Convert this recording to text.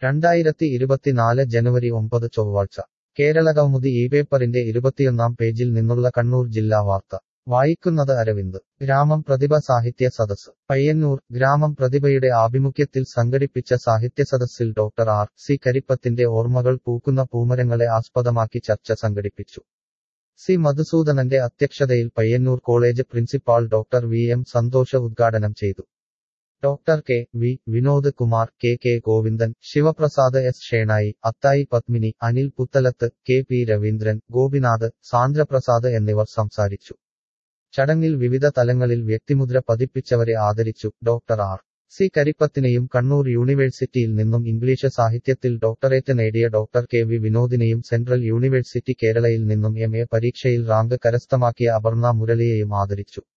രണ്ടായിരത്തി ഇരുപത്തിനാല് ജനുവരി ഒമ്പത് ചൊവ്വാഴ്ച കേരളകൗമുദി ഈ പേപ്പറിന്റെ ഇരുപത്തിയൊന്നാം പേജിൽ നിന്നുള്ള കണ്ണൂർ ജില്ലാ വാർത്ത വായിക്കുന്നത് അരവിന്ദ് ഗ്രാമം പ്രതിഭ സാഹിത്യ സദസ് പയ്യന്നൂർ ഗ്രാമം പ്രതിഭയുടെ ആഭിമുഖ്യത്തിൽ സംഘടിപ്പിച്ച സാഹിത്യസദസ്സിൽ ഡോക്ടർ ആർ സി കരിപ്പത്തിന്റെ ഓർമ്മകൾ പൂക്കുന്ന പൂമരങ്ങളെ ആസ്പദമാക്കി ചർച്ച സംഘടിപ്പിച്ചു സി മധുസൂദനന്റെ അധ്യക്ഷതയിൽ Payyanur college principal doctor V M Santhosha ഉദ്ഘാടനം ചെയ്തു doctor K V Vinod Kumar K K Govindan Sivaprasad S Shenoy Athayi Padmini Anil Puthalath K P Raveendran Gopinath Sandraprasad എന്നിവർ സംസാരിച്ചു ചടങ്ങിൽ വിവിധ തലങ്ങളിൽ വ്യക്തിമുദ്ര പതിപ്പിച്ചവരെ ആദരിച്ചു ഡോക്ടർ ആർ സി കരിപ്പത്തിനെയും കണ്ണൂർ യൂണിവേഴ്സിറ്റിയിൽ നിന്നും ഇംഗ്ലീഷ് സാഹിത്യത്തിൽ ഡോക്ടറേറ്റ് നേടിയ doctor K V വിനോദിനെയും central university കേരളയിൽ നിന്നും എം എ പരീക്ഷയിൽ റാങ്ക് കരസ്ഥമാക്കിയ അപർണ മുരളിയെയും ആദരിച്ചു